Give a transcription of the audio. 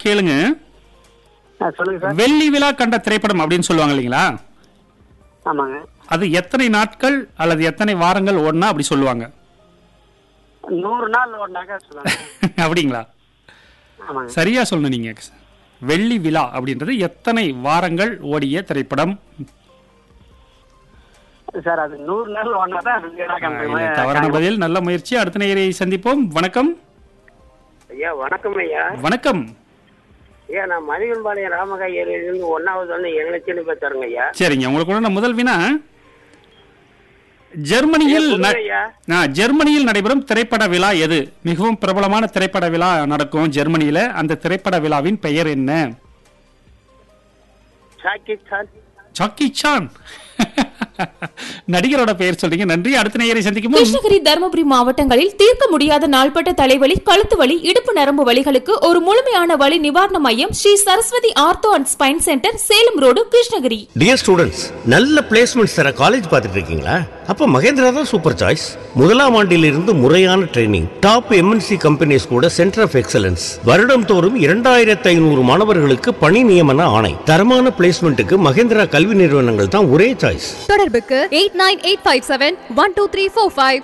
கேளுங்க ஆ, சொல்லுங்க சார் வெள்ளி விழா கண்ட திரைப்படம் அப்படின்னு சொல்லுவாங்க இல்லைங்களா ஆமாங்க அது எத்தனை நாட்கள் அல்லது எத்தனை வாரங்கள் ஓடுனா அப்படி சொல்லுவாங்க நூறு நாள் ஓடினாக்கா சொல்லுவாங்க அப்படிங்களா ஆமாங்க சரியா சொல்லணும் நீங்க வெள்ளி விழா அப்படின்றது எத்தனை வாரங்கள் ஓடிய திரைப்படம் சார் அது நூறு நாள் ஓடினா தான் அது வீணா ஆ, காமிக்கிற இல்லை, மாதிரி தவறான பதில் நல்ல முயற்சி அடுத்த நேயரை சந்திப்போம் வணக்கம் ஐயா வணக்கம் ஐயா வணக்கம் ஐயா நான் மதிகன்பாளையம் ராமகா ஏரியிலிருந்து ஒன்னாவது வந்து எங்கனச்சின்னு பேசுறேங்க ஐயா சரிங்க உங்களுக்கு நான் முதல் வினா ஜெர்மனியில் ந- சொல்லுங்க ஐயா ஆ, ஜெர்மனியில் நடைபெறும் திரைப்பட விழா எது மிகவும் பிரபலமான திரைப்பட விழா நடக்கும் ஜெர்மனியில அந்த திரைப்பட விழாவின் பெயர் என்ன சாக்கி சான் சாக்கி சான் நடிகரோட பெயர் சொல்றீங்க நன்றி அடுத்த நேயரை சந்திக்கும் முன் கிருஷ்ணகிரி தருமபுரி மாவட்டங்களில் தீர்க்க முடியாத நாள்பட்ட தலைவலி கழுத்து வலி இடுப்பு நரம்பு வலிகளுக்கு ஒரு முழுமையான வலி நிவாரண மையம் Shri Saraswathi ortho and spine centre Salem road Krishnagiri dear students நல்ல பிளேஸ்மெண்ட்ஸ் தர காலேஜ் பார்த்துட்டு இருக்கீங்களா அப்ப மகேந்திரா தான் சூப்பர் சாய்ஸ் முதலாம் ஆண்டிலிருந்து முறையான ட்ரைனிங் டாப் எம்என்சி கம்பெனிஸ் கூட சென்டர் ஆஃப் எக்ஸலன்ஸ் வருடம் தோறும் இரண்டாயிரத்து ஐநூறு மாணவர்களுக்கு பணி நியமன ஆணை தரமான பிளேஸ்மெண்ட்டுக்கு மகேந்திரா கல்வி நிறுவனங்கள் தான் ஒரே சாய்ஸ் தொடர்புக்கு eight nine eight five seven one two three four five